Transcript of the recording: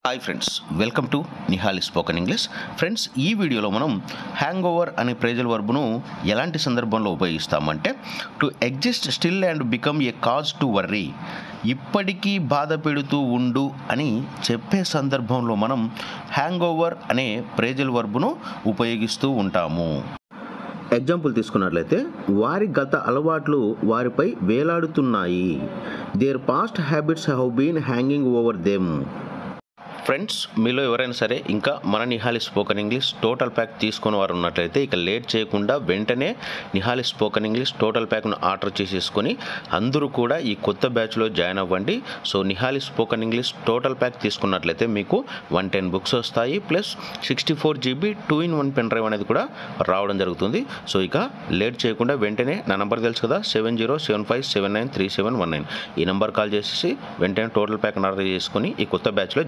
hi friends welcome to Nihali spoken English friends ఈ వీడియోలో మనం హ్యాంగ్ ఓవర్ అనే ప్రేజల్ వర్బ్ను ఎలాంటి సందర్భంలో ఉపయోగిస్తామంటే to exist still and become a cause to worry ఇప్పటికీ బాధ పెడుతూ ఉండు అని చెప్పే సందర్భంలో మనం హ్యాంగ్ ఓవర్ అనే ప్రేజల్ వర్బ్ను ఉపయోగిస్తూ ఉంటాము ఎగ్జాంపుల్ తీసుకున్నట్లయితే వారి గత అలవాట్లు వారిపై వేలాడుతున్నాయి their past habits have been hanging over them friends మీలో ఎవరైనా సరే ఇంకా మన Nihali spoken English total pack తీసుకుని వారు ఉన్నట్లయితే ఇక లేట్ చేయకుండా వెంటనే నిహాలి స్పోకెన్ ఇంగ్లీష్ టోటల్ ప్యాక్ను ఆర్డర్ చేసేసుకొని అందరూ కూడా ఈ కొత్త బ్యాచ్లో జాయిన్ అవ్వండి so Nihali spoken English total pack తీసుకున్నట్లయితే మీకు వన్ టెన్ బుక్స్ వస్తాయి plus sixty four GB two in one pen drive అనేది కూడా రావడం జరుగుతుంది సో ఇక లేట్ చేయకుండా వెంటనే నా నెంబర్ తెలుసు కదా seven zero seven five seven nine three seven one nine ఈ నెంబర్ కాల్ చేసేసి వెంటనే టోటల్ ప్యాక్ ఆర్డర్ చేసుకొని ఈ కొత్త బ్యాచ్లో